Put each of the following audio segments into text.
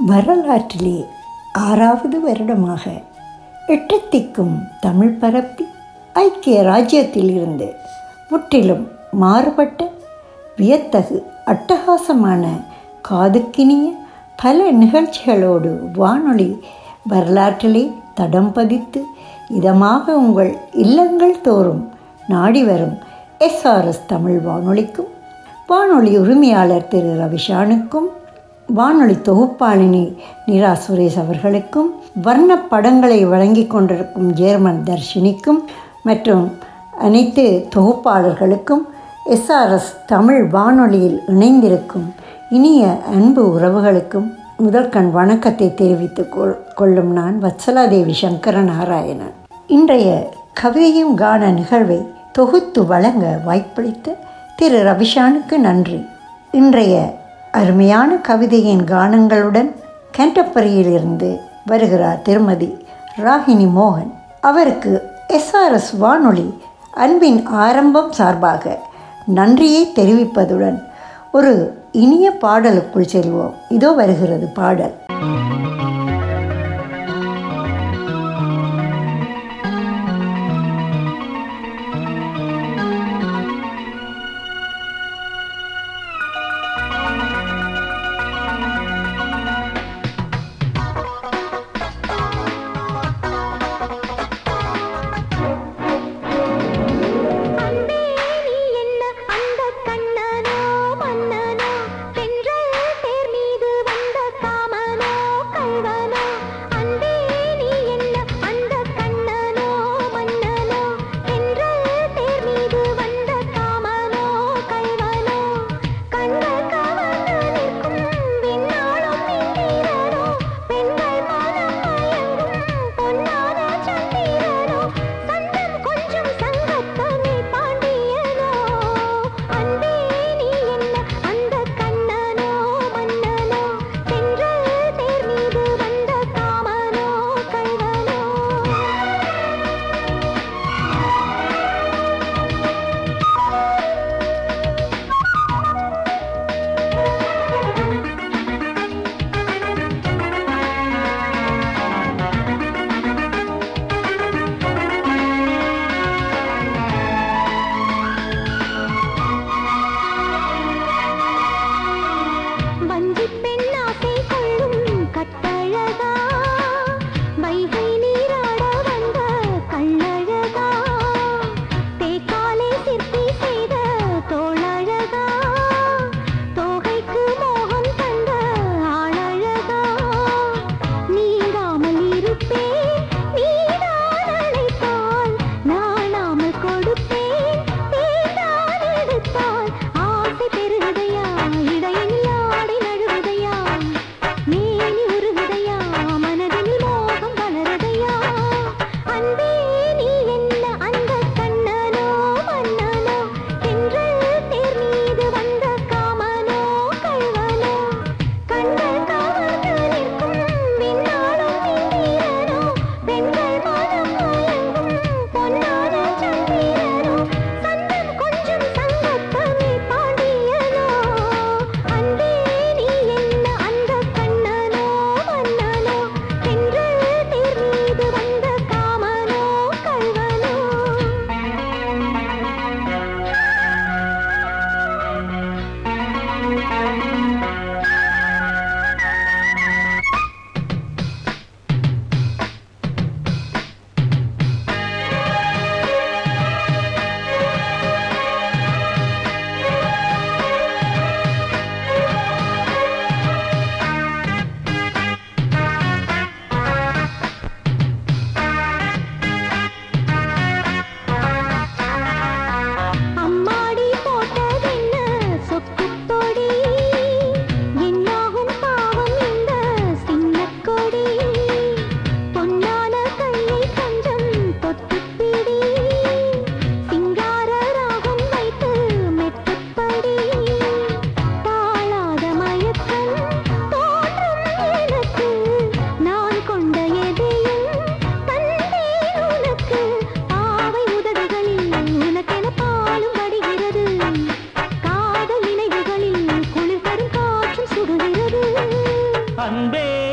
வரலாற்றிலே ஆறாவது வருடமாக எட்டத்திக்கும் தமிழ் பரப்பி ஐக்கிய ராஜ்யத்தில் இருந்து முற்றிலும் மாறுபட்ட வியத்தகு அட்டகாசமான காதுக்கினிய பல நிகழ்ச்சிகளோடு வானொலி வரலாற்றிலே தடம் பதித்து இதமாக உங்கள் இல்லங்கள் தோறும் நாடி வரும் எஸ்ஆர்எஸ் தமிழ் வானொலிக்கும் வானொலி உரிமையாளர் திரு ரவிஷானுக்கும் வானொலி தொகுப்பாளினி நிரா சுரேஷ் அவர்களுக்கும் வர்ண படங்களை வழங்கி கொண்டிருக்கும் ஜேர்மன் தர்ஷினிக்கும் மற்றும் அனைத்து தொகுப்பாளர்களுக்கும் எஸ்ஆர்எஸ் தமிழ் வானொலியில் இணைந்திருக்கும் இனிய அன்பு உறவுகளுக்கும் முதற்கண் வணக்கத்தை தெரிவித்துக் கொள் கொள்ளும் நான் வத்சலாதேவி சங்கர நாராயணன் இன்றைய கவிதையும் கான நிகழ்வை தொகுத்து வழங்க வாய்ப்பளித்த திரு ரவிஷானுக்கு நன்றி இன்றைய அருமையான கவிதையின் கானங்களுடன் கேண்டப்பரியிலிருந்து வருகிறார் திருமதி ராகினி மோகன் அவருக்கு எஸ்ஆர்எஸ் வானொலி அன்பின் ஆரம்பம் சார்பாக நன்றியை தெரிவிப்பதுடன் ஒரு இனிய பாடலுக்குள் செல்வோம் இதோ வருகிறது பாடல் அன்பே நீ என்ன அந்த கண்ணனோ மன்னனோ தென்றல் தேர் மீது வந்த காமனோ கை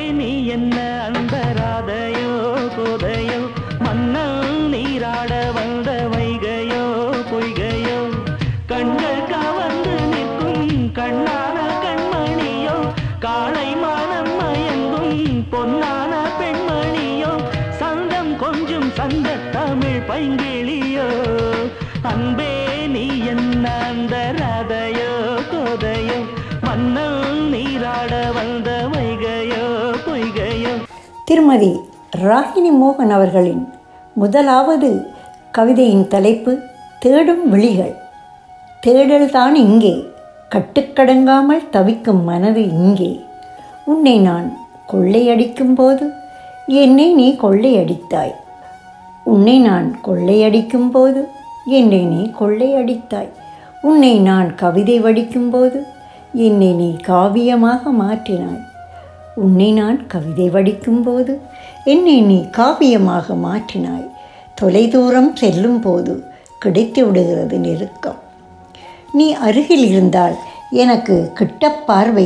நீ என்ன அந்த ராதையோ கோதையோ மன்னல் நீராட வந்த வைகையோ பொய்கையோ கண்கள் கவர்ந்து நிற்கும் கண்ணான கண்மணியோ காளை மானம் மயங்கும் பொன்னான பெண்மணியோ சந்தம் கொஞ்சம் சந்த தமிழ் பைங்கிளியோ அன்பே நீ என்ன அந்த ராதையோ கோதையோ மன்னல் நீராட வந்த வைகையோ பொய்கையோ திருமதி ராகினி மோகன் அவர்களின் முதலாவது கவிதையின் தலைப்பு தேடும் விழிகள் தேடல்தான் இங்கே கட்டுக்கடங்காமல் தவிக்கும் மனது இங்கே உன்னை நான் கொள்ளையடிக்கும் போது என்னை நீ கொள்ளையடித்தாய் உன்னை நான் கொள்ளையடிக்கும் போது என்னை நீ கொள்ளையடித்தாய் உன்னை நான் கவிதை வடிக்கும்போது என்னை நீ காவியமாக மாற்றினாய் உன்னை நான் கவிதை வடிக்கும்போது என்னை நீ காவியமாக மாற்றினாய் தொலைதூரம் செல்லும் போது கிடைத்து விடுகிறது நெருக்கம் நீ அருகில் இருந்தால் எனக்கு கிட்ட பார்வை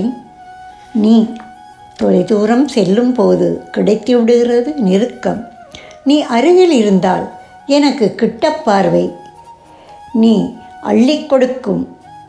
நீ தொலைதூரம் செல்லும் போது கிடைத்து விடுகிறது நெருக்கம் நீ அருகில் இருந்தால் எனக்கு கிட்ட பார்வை நீ அள்ளிக் கொடுக்கும்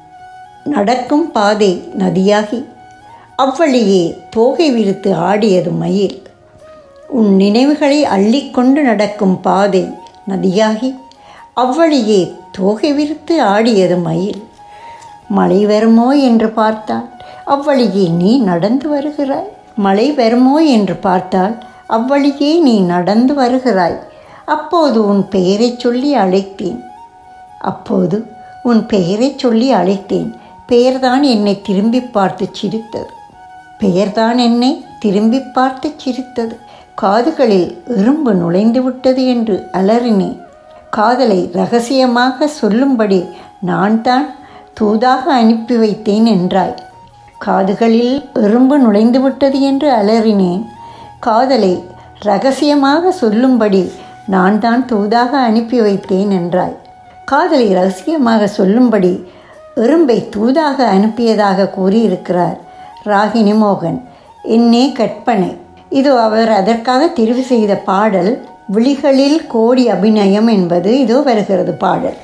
நடக்கும் பாதை நதியாகி அவ்வழியே தோகை விரித்து ஆடியது மயில் உன் நினைவுகளை அள்ளிக்கொண்டு நடக்கும் பாதை நதியாகி அவ்வழியே தோகை விரித்து ஆடியது மயில் மழை வருமோ என்று பார்த்தால் அவ்வழியே நீ நடந்து வருகிறாய் மழை வருமோ என்று பார்த்தால் அவ்வழியே நீ நடந்து வருகிறாய் அப்போது உன் பெயரைச் சொல்லி அழைத்தேன் அப்போது உன் பெயரைச் சொல்லி அழைத்தேன் பெயர்தான் என்னை திரும்பி பார்த்து சிரித்தது பெயர்தான் என்னை திரும்பி பார்த்து சிரித்தது காதுகளில் எறும்பு நுழைந்து விட்டது என்று அலறினேன் காதலை ரகசியமாக சொல்லும்படி நான் தான் தூதாக அனுப்பி வைத்தேன் என்றாய் காதுகளில் எறும்பு நுழைந்து விட்டது என்று அலறினேன் காதலை ரகசியமாக சொல்லும்படி நான் தான் தூதாக அனுப்பி வைத்தேன் என்றாய் காதலை ரகசியமாக சொல்லும்படி எறும்பை தூதாக அனுப்பியதாக கூறியிருக்கிறார் ராகினி மோகன் என்னே கற்பனை இது அவர் அதற்காக தெரிவு செய்த பாடல் விழிகளில் கோடி அபிநயம் என்பது இதோ வருகிறது பாடல்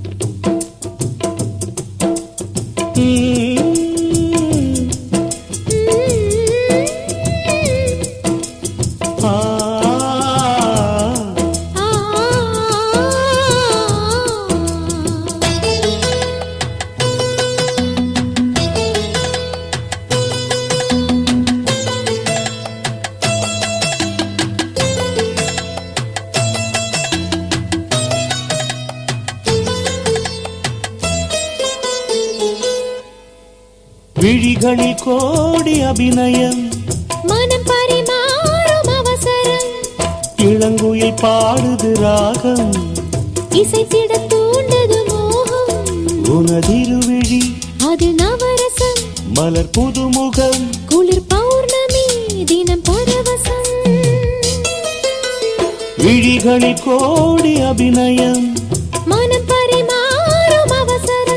விழிகளில் கோடி அபிநயம் மனம் பரிமாறும் அவசரம் இளங்குயில் பாடுது ராகம் இசைத்திட தூண்டது மோகம் உனதிருவிழி அது நவரசம் மலர் புதுமுகம் குளிர் பௌர்ணமி தினம் பரவசம் விழிகளில் கோடி அபிநயம் மனம் பரிமாறும் அவசரம்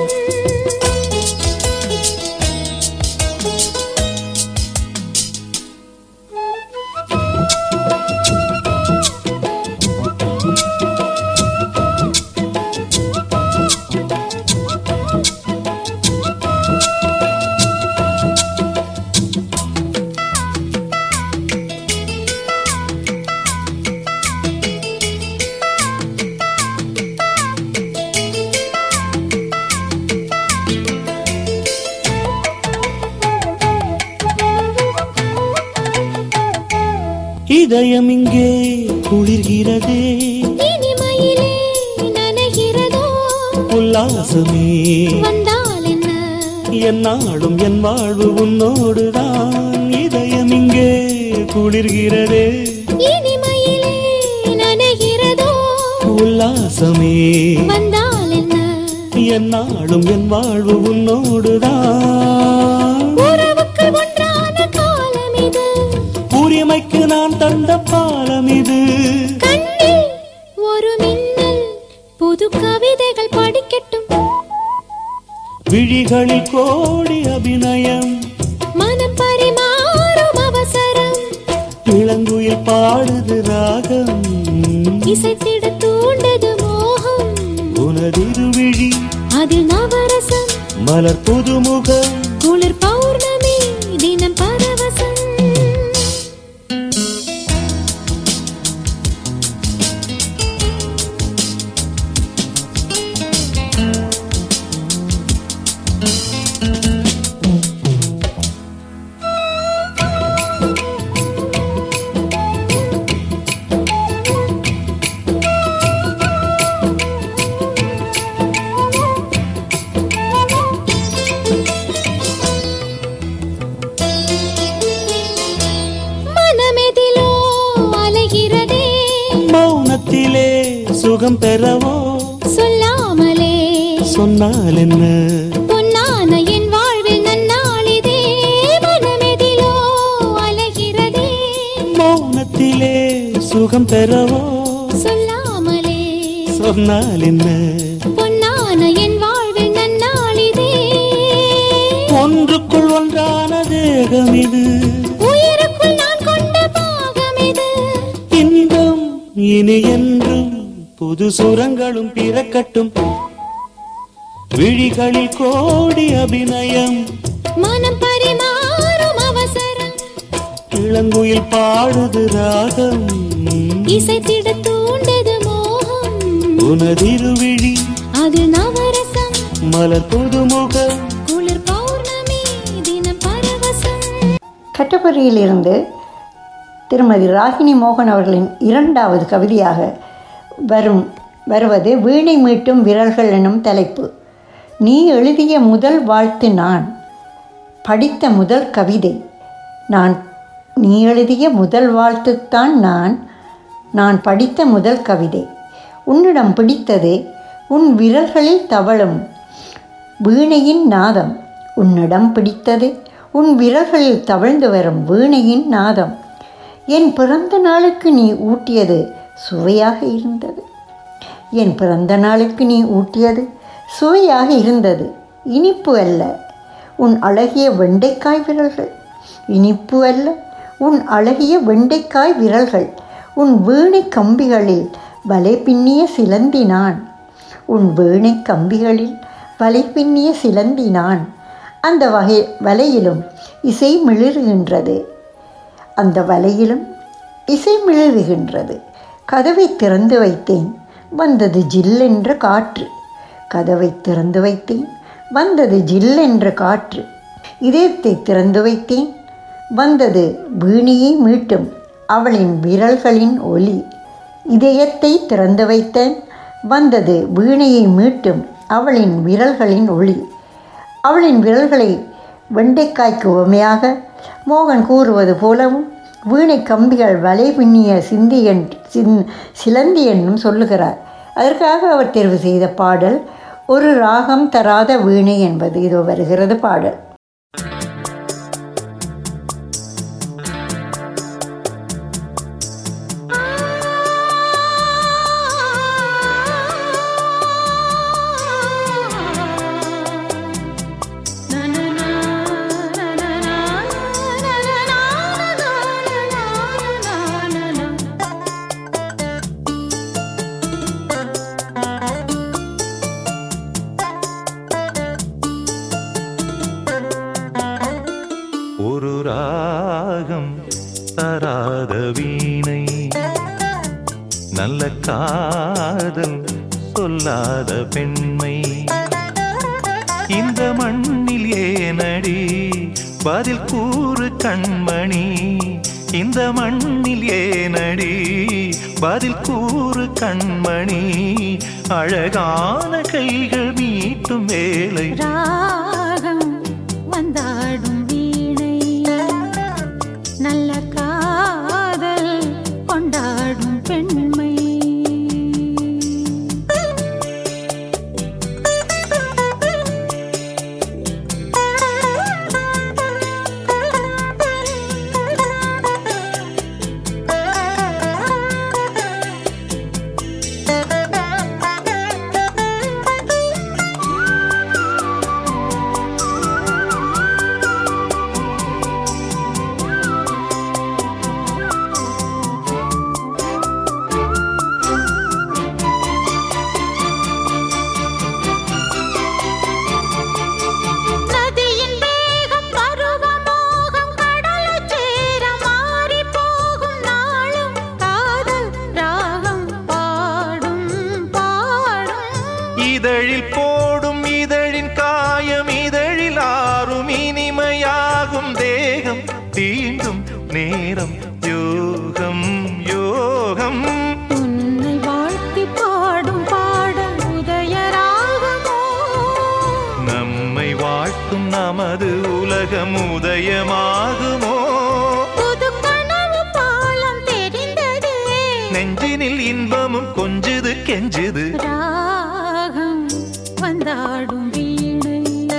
இதயம் இங்கே குளிர்கிறதே இனிமையிலே நனைகிறதோ உல்லாசமே வந்தால் என்ன என்னாலும் என் வாழ்வு உன்னோடுதான் இதயம் இங்கே குளிர்கிறதே இனிமையிலே நனைகிறதோ உல்லாசமே வந்தால் என்ன என்னாலும் என் வாழ்வு உன்னோடுதான் உறவுக்கு ஒன்றான காலம் இது உரிமைக்கு நான் தந்த பாலம் இது கண்ணில் ஒரு மின்னல் புது கவிதைகள் படிக்கட்டும் விழிகளில் கோடி அபிநயம் மனம் பரிமாறும் அவசரம் இளங்குயில் பாடுது ராகம் இசைத்திட தூண்டது மோகம் உனதிருவிழி அதில் நவரசம் மலர் புதுமுகம் குளிர் பௌர்ணமி தினம் பரவசம் மனமெதிலோ அலைகிறதே மௌனத்திலே சுகம் பெறவோ சொல்லாமலே சொன்னால் என்ன பொன்னான என் வாழ்வில் நன்னாளிதே மனமெதிலோ அலைகிறதே மௌனத்திலே சுகம் பெறவோ சொல்லாமலே சொன்னால் என்ன பொன்னான என் வாழ்வில் நன்னாளிதே ஒன்றுக்குள் ஒன்றான தேகம் இது உயிருக்குள் நான் கொண்ட பாகம் இது இன்பம் இனி என்றும் புது சுரங்களும் பிறக்கட்டும் விழிகளில் கோடி அபிநயம் மனம் பரிமாறும் அவசரம் இளங்குயில் பாடுது ராகம் இசைத்திட தூண்டது மோகம் உனதிருவிழி அது நவரசம் மலர் புதுமுகம் குளிர் பௌர்ணமி தினம் பரவசம் கட்டப்பொறியிலிருந்து திருமதி ராகினி மோகன் அவர்களின் இரண்டாவது கவிதையாக வரும் வருவது வீணை மீட்டும் விரல்கள் எனும் தலைப்பு நீ எழுதிய முதல் வாழ்த்து நான் படித்த முதல் கவிதை நான் நீ எழுதிய முதல் வாழ்த்துத்தான் நான் நான் படித்த முதல் கவிதை உன்னிடம் பிடித்தது உன் விரல்களில் தவழும் வீணையின் நாதம் உன்னிடம் பிடித்தது உன் விரல்களில் தவழ்ந்து வரும் வீணையின் நாதம் என் பிறந்த நாளுக்கு நீ ஊட்டியது சுவையாக இருந்தது என் பிறந்த நாளுக்கு நீ ஊட்டியது சுவையாக இருந்தது இனிப்பு அல்ல உன் அழகிய வெண்டைக்காய் விரல்கள் இனிப்பு அல்ல உன் அழகிய வெண்டைக்காய் விரல்கள் உன் வீணை கம்பிகளில் வலை பின்னிய சிலந்தி நான் உன் வீணை கம்பிகளில் வலை பின்னிய சிலந்தி நான் அந்த வகை வலையிலும் இசை மிளிருகின்றது அந்த வலையிலும் இசை மிளறுகின்றது கதவை திறந்து வைத்தேன் வந்தது ஜில்லென்ற காற்று கதவை திறந்து வைத்தேன் வந்தது ஜில்லென்ற காற்று இதயத்தை திறந்து வைத்தேன் வந்தது வீணியை மீட்டும் அவளின் விரல்களின் ஒலி இதயத்தை திறந்து வைத்தேன் வந்தது வீணையை மீட்டும் அவளின் விரல்களின் ஒளி அவளின் விரல்களை வெண்டைக்காய்க்கு உவமையாக மோகன் கூறுவது போலவும் வீணை கம்பிகள் வலை பின்னிய சிந்தி என் சின் சிலந்தி என்னும் சொல்லுகிறார் அதற்காக அவர் தேர்வு செய்த பாடல் ஒரு ராகம் தராத வீணை என்பது இதோ வருகிறது பாடல் ஒரு ராகம் தராத வீணை நல்ல காதல் சொல்லாத பெண்மை இந்த மண்ணில் ஏனடி பதில் கூறு கண்மணி இந்த மண்ணில் ஏனடி பதில் கூறு கண்மணி அழகான கைகள் மீட்டும் வேலை ராகம் வந்தாடும் வீணை நல்ல காதல் கொண்டாடும் பெண்மை நேரம் யோகம் யோகம் உன்னை வாழ்த்தி பாடும் பாடல் உதயராகமோ நம்மை வாழ்த்தும் நமது உலகம் உதயமாகுமோ புது கனவு பாலம் தெரிந்ததே நெஞ்சினில் இன்பமும் கொஞ்சுது கெஞ்சுது ராகம் வந்தாடும் வீணை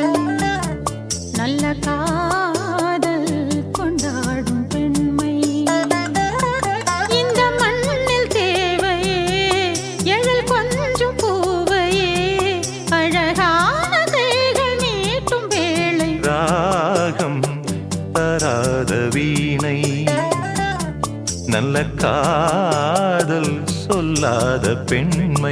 நல்ல காதல் கொண்டாடும் பெண்மை இந்த மண்ணில் தேவையே எழில் கொஞ்சம் பூவையே அழகான கைகள் நீட்டும் வேளை ராகம் தராத வீணை நல்ல காதல் சொல்லாத பெண்மை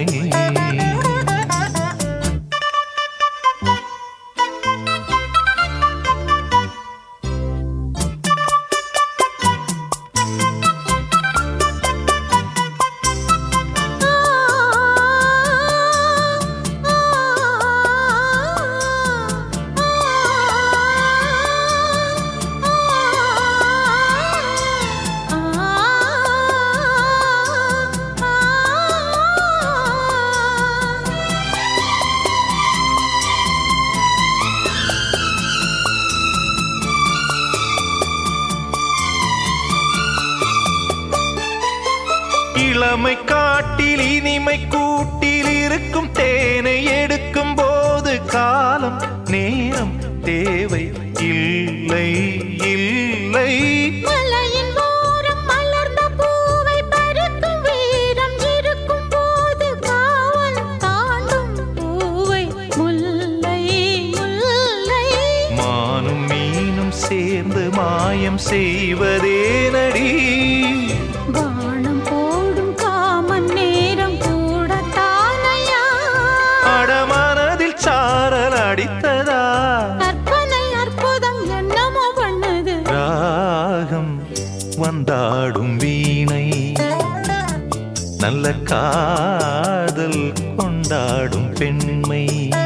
இளமை காட்டில் இனிமை கூட்டில் இருக்கும் தேனை எடுக்கும் போது காலம் நேரம் தேவை இல்லை இல்லை மலையின் ஓரம் மலர்ந்த பூவை பறிக்கும் வீரம் இருக்கும் போது காவல் தாண்டும் பூவை முல்லை முல்லை மானும் மீனும் சேர்ந்து மாயம் செய்வதே நடி வானம் போடும் காமன் நேரம் கூட தானையா அடமனதில் சாரல் அடித்ததா கற்பனை அற்புதம் என்னமோ பண்ணுது ராகம் வந்தாடும் வீணை நல்ல காதல் கொண்டாடும் பெண்மை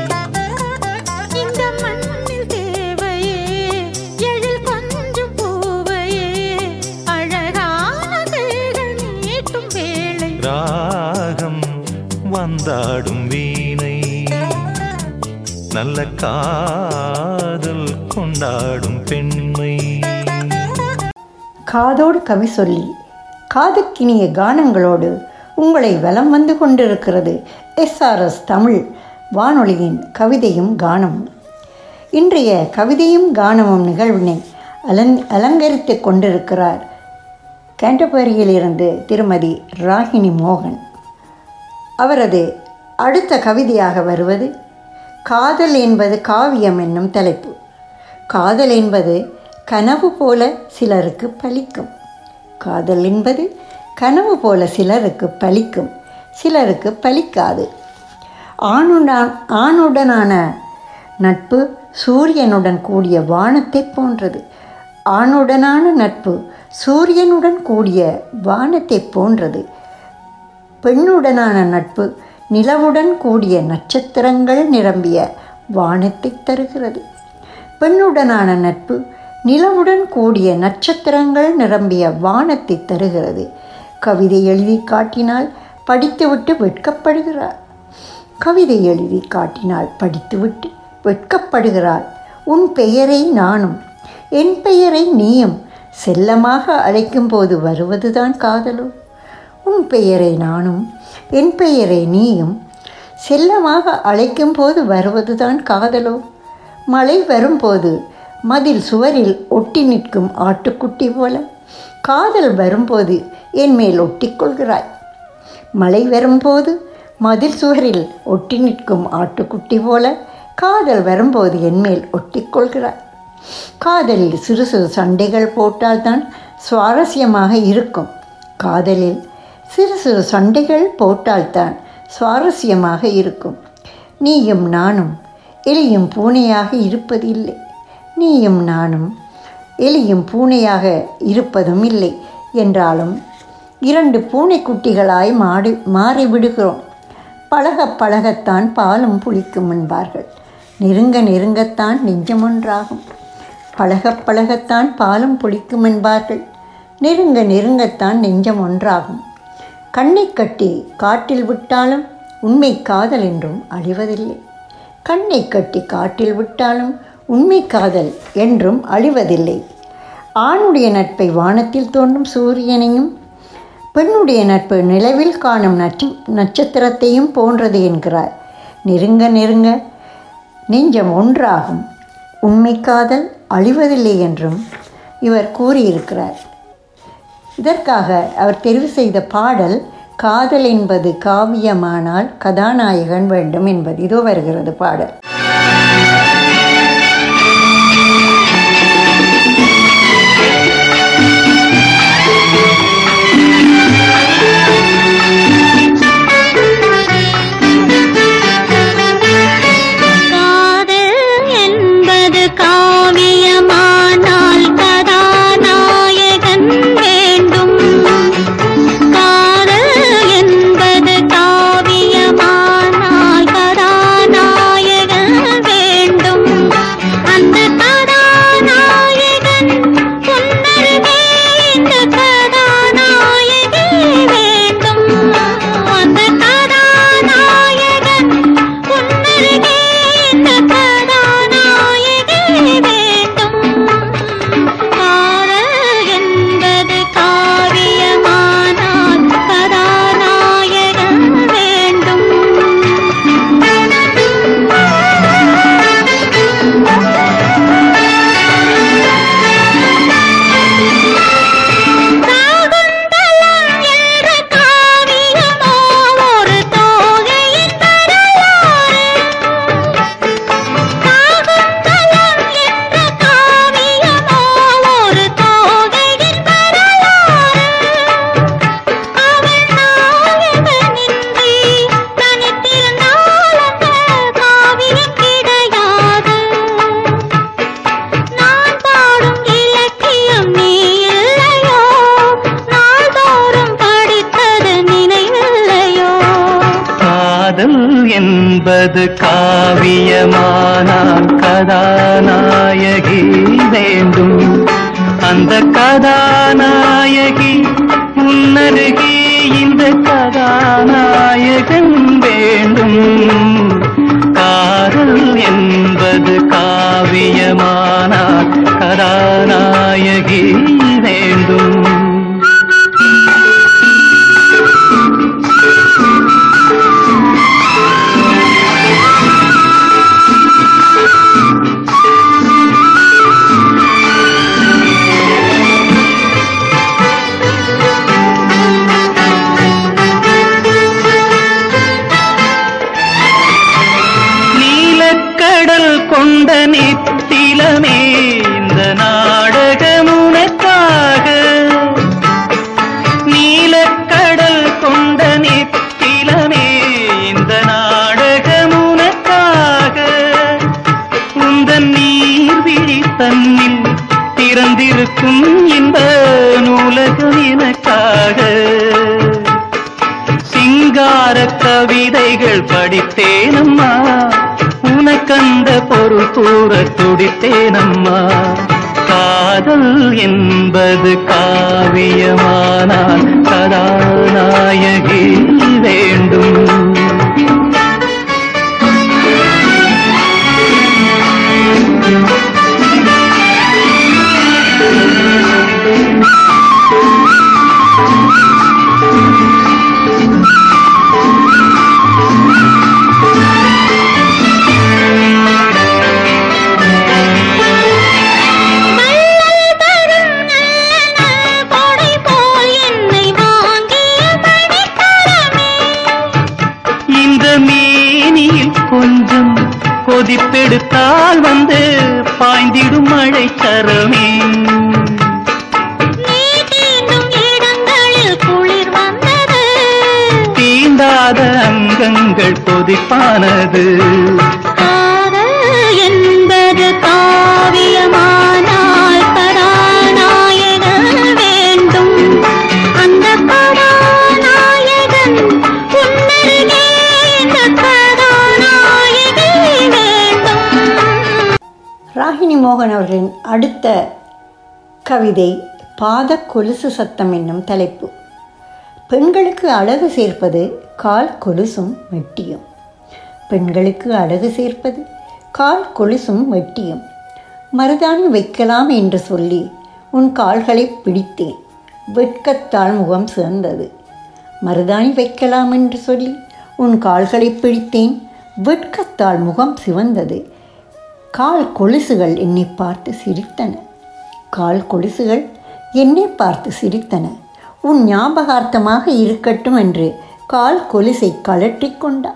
இந்த மண்ணில் தேவையே எழில் கொஞ்சம் பூவையே அழகான கைகள் நீட்டும் வேளை ராகம் வந்தாடும் வீணை நல்ல காதல் கொண்டாடும் பெண்மை காதோடு கவி சொல்லி காதுக்கினிய கானங்களோடு உங்களை வலம் வந்து கொண்டிருக்கிறது எஸ்ஆர்எஸ் தமிழ் வானொலியின் கவிதையும் கானமும் இன்றைய கவிதையும் கானமும் நிகழ்வினை அலங் அலங்கரித்து கொண்டிருக்கிறார் கேண்டபரியிலிருந்து திருமதி ராகினி மோகன் அவரது அடுத்த கவிதையாக வருவது காதல் என்பது காவியம் என்னும் தலைப்பு காதல் என்பது கனவு போல சிலருக்கு பலிக்கும் காதல் என்பது கனவு போல சிலருக்கு பலிக்கும் சிலருக்கு பலிக்காது ஆணுடன் ஆணுடனான நட்பு சூரியனுடன் கூடிய வானத்தைப் போன்றது ஆணுடனான நட்பு சூரியனுடன் கூடிய வானத்தைப் போன்றது பெண்ணுடனான நட்பு நிலவுடன் கூடிய நட்சத்திரங்கள் நிரம்பிய வானத்தை தருகிறது பெண்ணுடனான நட்பு நிலவுடன் கூடிய நட்சத்திரங்கள் நிரம்பிய வானத்தை தருகிறது கவிதை எழுதி காட்டினால் படித்துவிட்டு வெட்கப்படுகிறார் கவிதை எழுதி காட்டினால் படித்துவிட்டு வெட்கப்படுகிறாள் உன் பெயரை நானும் என் பெயரை நீயும் செல்லமாக அழைக்கும்போது வருவதுதான் காதலோ உன் பெயரை நானும் என் பெயரை நீயும் செல்லமாக அழைக்கும்போது வருவதுதான் காதலோ மழை வரும்போது மதில் சுவரில் ஒட்டி நிற்கும் ஆட்டுக்குட்டி போல காதல் வரும்போது என் மேல் ஒட்டிக்கொள்கிறாய் மழை வரும்போது மதில் சுவரில் ஒட்டி நிற்கும் ஆட்டுக்குட்டி போல காதல் வரும்போது என்மேல் ஒட்டிக்கொள்கிறாய் காதலில் சிறு சிறு சண்டைகள் போட்டால்தான் சுவாரஸ்யமாக இருக்கும் காதலில் சிறு சிறு சண்டைகள் போட்டால்தான் சுவாரஸ்யமாக இருக்கும் நீயும் நானும் எலியும் பூனையாக இருப்பதில்லை நீயும் நானும் எலியும் பூனையாக இருப்பதும் இல்லை என்றாலும் இரண்டு பூனைக்குட்டிகளாய் மாடி மாறிவிடுகிறோம் பழக பழகத்தான் பாலும் புளிக்கும் என்பார்கள் நெருங்க நெருங்கத்தான் நெஞ்சம் ஒன்றாகும் பழக பழகத்தான் பாலும் புளிக்கும் என்பார்கள் நெருங்க நெருங்கத்தான் நெஞ்சம் ஒன்றாகும் கண்ணை கட்டி காட்டில் விட்டாலும் உண்மை காதல் என்றும் அழிவதில்லை கண்ணை கட்டி காட்டில் விட்டாலும் உண்மை காதல் என்றும் அழிவதில்லை ஆணுடைய நட்பை வானத்தில் தோன்றும் சூரியனையும் பெண்ணுடைய நட்பு நிலவில் காணும் நட்ச நட்சத்திரத்தையும் போன்றது என்கிறார் நெருங்க நெருங்க நெஞ்சம் ஒன்றாகும் உண்மை காதல் அழிவதில்லை என்றும் இவர் கூறியிருக்கிறார் இதற்காக அவர் தெரிவு செய்த பாடல் காதல் என்பது காவியமானால் கதாநாயகன் வேண்டும் என்பது இதோ வருகிறது பாடல் காதல் என்பது காவியமானால் கதாநாயகன் வேண்டும் காதல் என்பது காவியமானால் கதாநாயகன் வேண்டும் அந்த கதாநாயகன் புன்னருகே இந்த கதாநாயகி வேண்டும் அந்த கதாநாயகன் புன்னருகே இந்த கதாநாயகி வேண்டும் காதல் என்பது காவியமானால் கதாநாயகன் வேண்டும் சாகுந்தலம் என்ற காவியமோ ஒரு தோகையின் வரலாறு சாகுந்தலம் என்ற காவியமோ ஒரு தோகையின் வரலாறு அவள் நாயகனின்றி தனித்திருந்தால் அந்த காவியம் கிடையாது நான் பாடும் இலக்கியம் நீ இல்லையோ நாள்தோறும் படித்தது நினைவில்லையோ காதல் என்பது காவியமானால் கதாநாயகி வேண்டும் அந்த கதாநாயகி முன்னருகே இந்த கதாநாயகன் வேண்டும் காதல் என்பது காவியமானால் கதாநாயகி வேண்டும் நீலக்கடல் கொண்ட நித்திலமே இந்த நாடகம் உனக்காக நீலக்கடல் கொண்ட நித்திலமே இந்த நாடகம் உனக்காக உந்தன் நீர்விழி தன்னில் திறந்திருக்கும் இந்த நூலகம் எனக்காக சிங்கார கவிதைகள் படித்தேனம்மா உனக்கந்த பொருள் கூற துடித்தேனம்மா காதல் என்பது காவியமானால் கதாநாயகி வேண்டும் வள்ளல் தரும் நல்ல நல் கொடை போல் என்னை வாங்கிய மணிக்கரமே இந்த மேனியில் கொஞ்சம் கொதிப்பெடுத்தால் வந்து பாய்ந்திடும் மழை சரமே நீ தீண்டும் இடங்களில் குளிர் வந்தது தீண்டாத அங்கங்கள் கொதிப்பானது காதல் என்பது காவியமானால் கதாநாயகன் வேண்டும் அந்த கதாநாயகன் புன்னருகே இந்த கதாநாயகி வேண்டும் ராகினி மோகன் அவர்களின் அடுத்த கவிதை பாத கொலுசு சத்தம் என்னும் தலைப்பு பெண்களுக்கு அழகு சேர்ப்பது கால் கொலுசும் வெட்டியும் பெண்களுக்கு அழகு சேர்ப்பது கால் கொலுசும் வெட்டியும் மருதாணி வைக்கலாம் என்று சொல்லி உன் கால்களை பிடித்தேன் வெட்கத்தால் முகம் சிறந்தது மருதாணி வைக்கலாம் என்று சொல்லி உன் கால்களை பிடித்தேன் வெட்கத்தால் முகம் சிவந்தது கால் கொலுசுகள் என்னை பார்த்து சிரித்தன கால் கொலுசுகள் என்னை பார்த்து சிரித்தன உன் ஞாபகார்த்தமாக இருக்கட்டும் என்று கால் கொலுசை கழற்றிக் கொண்டாய்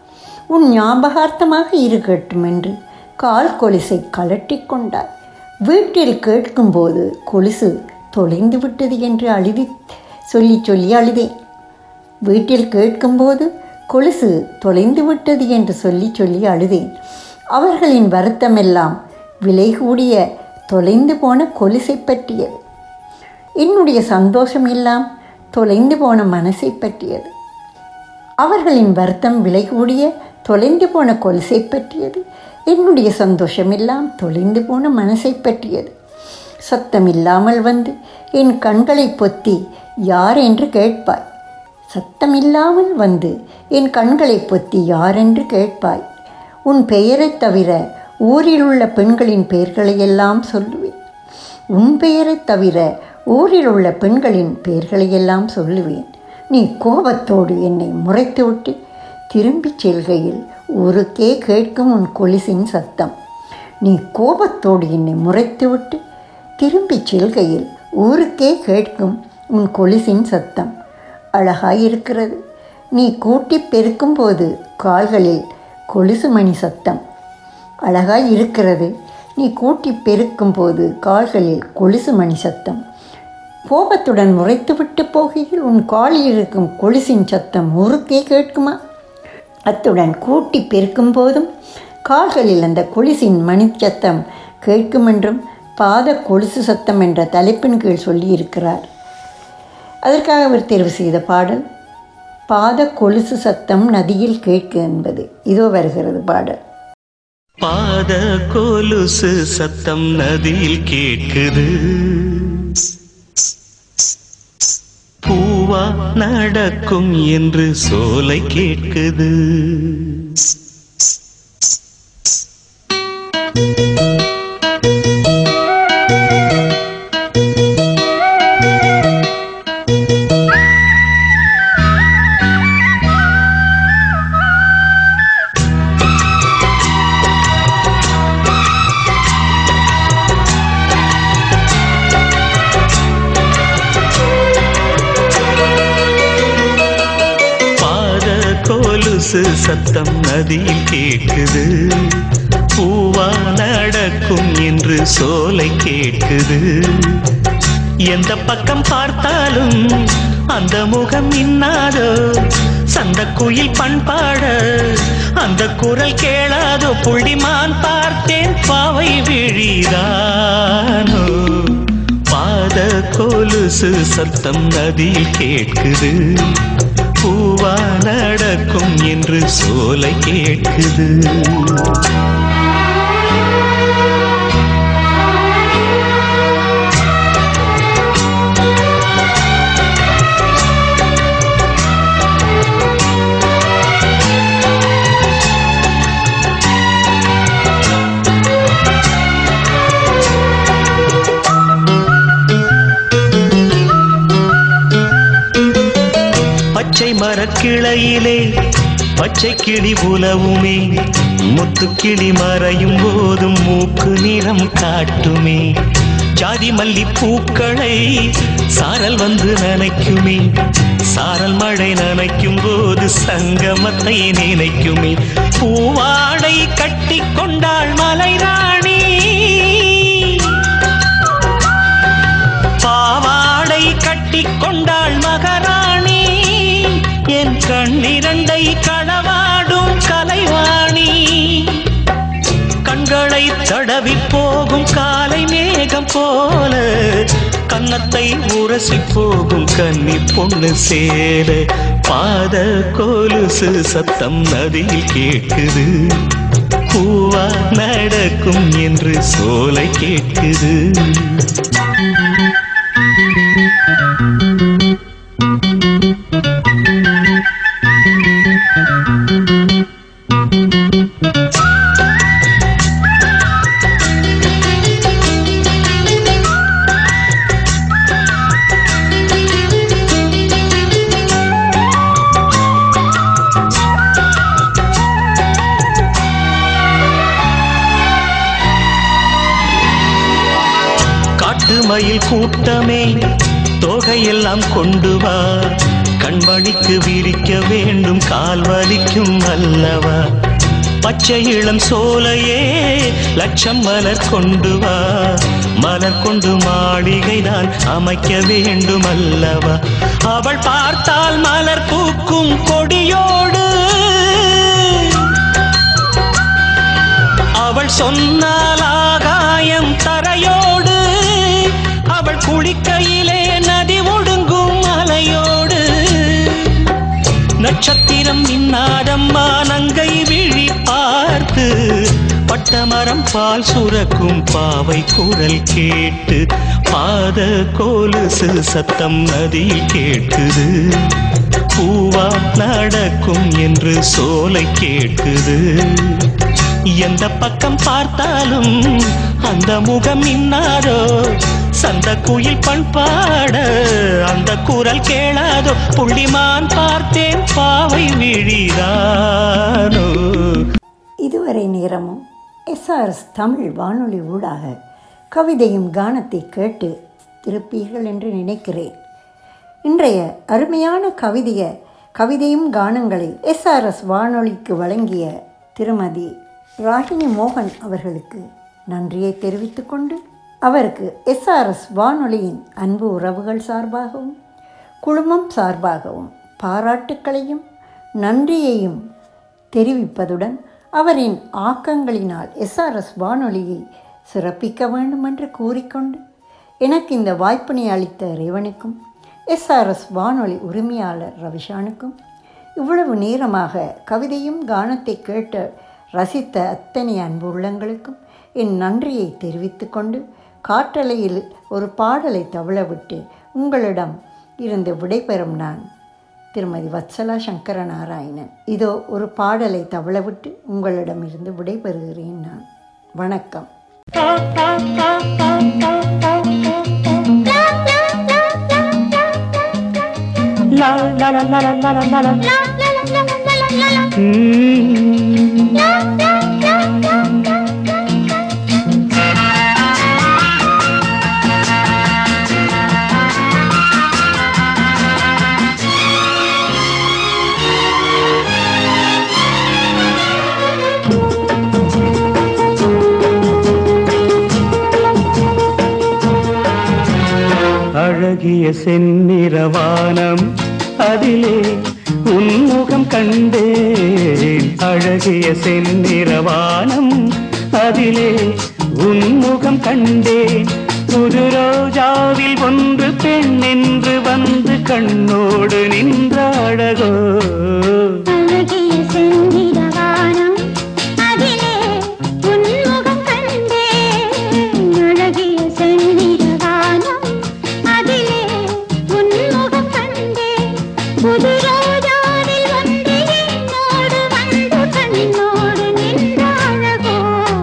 உன் ஞாபகார்த்தமாக இருக்கட்டும் என்று கால் கொலுசை கழற்றிக் கொண்டாய் வீட்டில் கேட்கும்போது கொலுசு தொலைந்து விட்டது என்று அழுதி சொல்லி சொல்லி அழுதேன் வீட்டில் கேட்கும்போது கொலுசு தொலைந்து விட்டது என்று சொல்லி சொல்லி அழுதேன் அவர்களின் வருத்தமெல்லாம் விலை கூடிய தொலைந்து போன கொலுசை பற்றியது என்னுடைய சந்தோஷம் எல்லாம் தொலைந்து போன மனசை பற்றியது அவர்களின் வருத்தம் விலை கூடிய தொலைந்து போன கொலுசை பற்றியது என்னுடைய சந்தோஷம் எல்லாம் தொலைந்து போன மனசை பற்றியது சத்தம் இல்லாமல் வந்து என் கண்களை பொத்தி யார் என்று கேட்பாய் சத்தம் இல்லாமல் வந்து என் கண்களை பொத்தி யார் என்று கேட்பாய் உன் பெயரைத் தவிர ஊரில் உள்ள பெண்களின் பெயர்களையெல்லாம் சொல்லுவேன் உன் பெயரைத் தவிர ஊரில் உள்ள பெண்களின் பெயர்களையெல்லாம் சொல்லுவேன் நீ கோபத்தோடு என்னை முறைத்துவிட்டு திரும்பிச் செல்கையில் ஊருக்கே கேட்கும் உன் கொலுசின் சத்தம் நீ கோபத்தோடு என்னை முறைத்துவிட்டு திரும்பிச் செல்கையில் ஊருக்கே கேட்கும் உன் கொலுசின் சத்தம் அழகாயிருக்கிறது நீ கூட்டி பெருக்கும்போது கால்களில் கொலுசு மணி சத்தம் அழகாய் இருக்கிறது நீ கூட்டி பெருக்கும்போது கால்களில் கொலுசு மணி சத்தம் கோபத்துடன் முறைத்துவிட்டு போகையில் உன் காலில் இருக்கும் கொலுசின் சத்தம் ஊருக்கே கேட்குமா அத்துடன் கூட்டி பெருக்கும் போதும் கால்களில் அந்த கொலுசின் மணி சத்தம் கேட்குமென்றும் பாத கொலுசு சத்தம் என்ற தலைப்பின் கீழ் சொல்லியிருக்கிறார் அதற்காக அவர் தேர்வு செய்த பாடல் பாத கொலுசு சத்தம் நதியில் கேட்க என்பது இதோ வருகிறது பாடல் பாத கொலுசு சத்தம் நதியில் கேட்குது பூவா நடக்கும் என்று சோலை கேட்குது பாத கொலுசு சத்தம் நதியில் கேட்குது பூவா நடக்கும் என்று சோலை கேட்குது எந்த பக்கம் பார்த்தாலும் அந்த முகம் இன்னாதோ சந்த குயில் பண்பாட அந்த குரல் கேளாதோ புள்ளிமான் பார்த்தேன் பாவை விழிதானோ பாத கொலுசு சத்தம் நதியில் கேட்குது பூவா நடக்கும் என்று சோலை கேட்குது பச்சை மரக்கிளையிலே பச்சை கிளி உலவுமே முத்து கிளி மறையும் போதும் மூக்கு நிறம் காட்டுமே ஜாதி மல்லி பூக்களை சாரல் வந்து நனைக்குமே சாரல் மழை நனைக்கும் போது சங்கமத்தை நினைக்குமே பூவாடை கட்டி கொண்டாள் மலை ராணி பாவாடை கட்டி கொண்டாள் மகாராணி என் கண்ணிரண்டை களவாடும் கலைவாணி கண்களை தடவி போகும் காலை மேகம் போல கன்னத்தை உரசி போகும் கன்னி பொண்ணு சேர பாத கொலுசு சத்தம் நதியில் கேட்குது பூவா நடக்கும் என்று சோலை கேட்குது மயில் கூட்டமே தொகையெல்லாம் கொண்டு வா கண்மணிக்கு விரிக்க வேண்டும் கால் வலிக்கும் அல்லவா பச்சை இளம் சோலையே லட்சம் மலர் கொண்டு வா மலர் கொண்டு மாளிகை நான் அமைக்க வேண்டும் அல்லவா அவள் பார்த்தால் மலர் பூக்கும் கொடியோடு அவள் சொன்னால் ஆகாயம் தரையோடு அவள் குளிக்கையிலே நதி ஒடுங்கும் மலையோடு நட்சத்திரம் மின்னாரம்மா நங்கை விழி பார்த்து பட்டமரம் பால் சுரக்கும் பாவை குரல் கேட்டு பாத கோலுசு சத்தம் நதியில் கேட்குது பூவா நடக்கும் என்று சோலை கேட்குது எந்த பக்கம் பார்த்தாலும் அந்த முகம் இன்னாரோ சந்த குயில் பண்பாட அந்த குரல் கேளாதோ புள்ளிமான் பார்த்தேன் பாவை விழிதானோ இதுவரை நேரமும் எஸ்ஆர்எஸ் தமிழ் வானொலி ஊடாக கவிதையும் கானத்தை கேட்டு திருப்பீர்கள் என்று நினைக்கிறேன் இன்றைய அருமையான கவிதைய கவிதையும் கானங்களை எஸ்ஆர்எஸ் வானொலிக்கு வழங்கிய திருமதி ராகினி மோகன் அவர்களுக்கு நன்றியை தெரிவித்துக் கொண்டு அவருக்கு எஸ்ஆர்எஸ் வானொலியின் அன்பு உறவுகள் சார்பாகவும் குழுமம் சார்பாகவும் பாராட்டுக்களையும் நன்றியையும் தெரிவிப்பதுடன் அவரின் ஆக்கங்களினால் எஸ்ஆர்எஸ் வானொலியை சிறப்பிக்க வேண்டும் என்று கூறிக்கொண்டு எனக்கு இந்த வாய்ப்பினை அளித்த இறைவனுக்கும் எஸ்ஆர்எஸ் வானொலி உரிமையாளர் ரவிஷானுக்கும் இவ்வளவு நேரமாக கவிதையும் கானத்தை கேட்டு ரசித்த அத்தனை அன்பு உள்ளங்களுக்கும் என் நன்றியை தெரிவித்துக்கொண்டு காற்றலையில் ஒரு பாடலை தவளவிட்டு உங்களிடம் இருந்து விடைபெறும் நான் திருமதி வத்சலா சங்கர நாராயணன் இதோ ஒரு பாடலை தவளவிட்டு உங்களிடமிருந்து விடைபெறுகிறேன் நான் வணக்கம் லா லா லா லா லா லா லா லா ம். அழகிய செந்நிறவானம் அதிலே உன்முகம் கண்டேன் அழகிய செந்நிறவானம் அதிலே உன்முகம் கண்டேன் புது ரோஜாவில் ஒன்று பெண் என்று வந்து கண்ணோடு நின்ற அழகோ அழகிய செந்திரவானம் அதிலே உன்முகம் கண்டேன் அழகிய செந்திரவானம் அதிலே உன்முகம் கண்டேன் புது ரோஜாவில் ஒன்று என்னோடு வந்து கண்ணோடு நின்ற அழகோ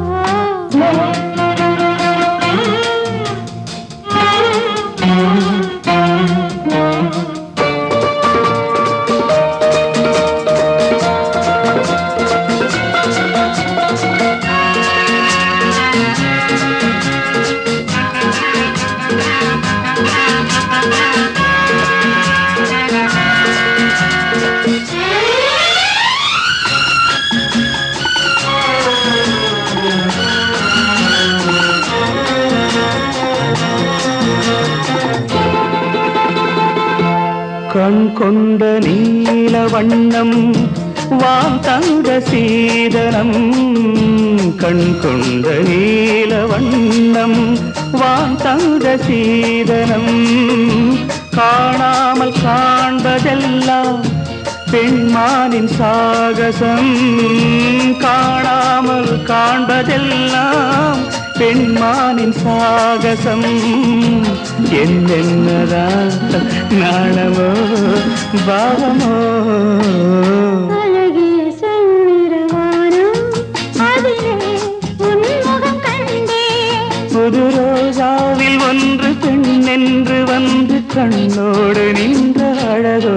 கண் கொண்ட நீல வண்ணம் வான் தந்த சீதனம் கண் கொண்ட நீல வண்ணம் வான் தந்த சீதனம் காணாமல் காண்பதெல்லாம் பெண்மானின் சாகசம் காணாமல் காண்பதெல்லாம் பெண்மானின் சாகசம் என்னென்னதான் நாணமோ பாவமோ அழகிய செந்நிறவானம் அதிலே உன்முகம் கண்டேன் புது ரோஜாவில் ஒன்று பெண் என்று வந்து கண்ணோடு நின்ற அழகோ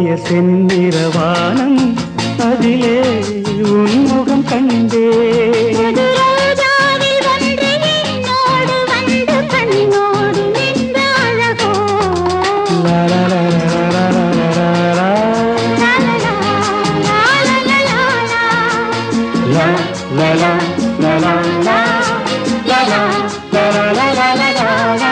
அழகிய செந்நிறவானம் அதிலே உன்முகம் கண்டே புது ரோஜாவில் ஒன்று என்னோடு வந்து கண்ணோடு நின்ற அழகோ லா, லா, லா, லா, லா, லா, லா, லா, லா. லா, லா, லா, லா, லா, லா, லா. La la la la la la la la la la la la la la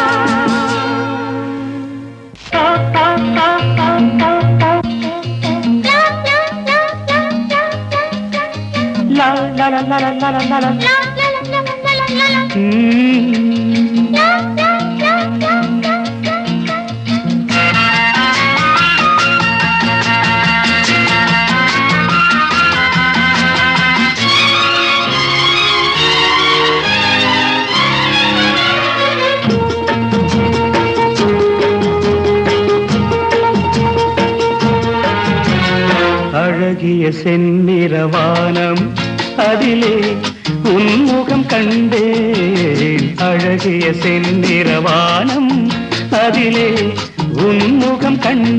La la la la la la la la la Mm. அழகிய செந்நிறவானம் அதிலே உன்முகம் கண்டேன் அழகிய செந்நிறவானம் அதிலே உன்முகம் கண்டேன்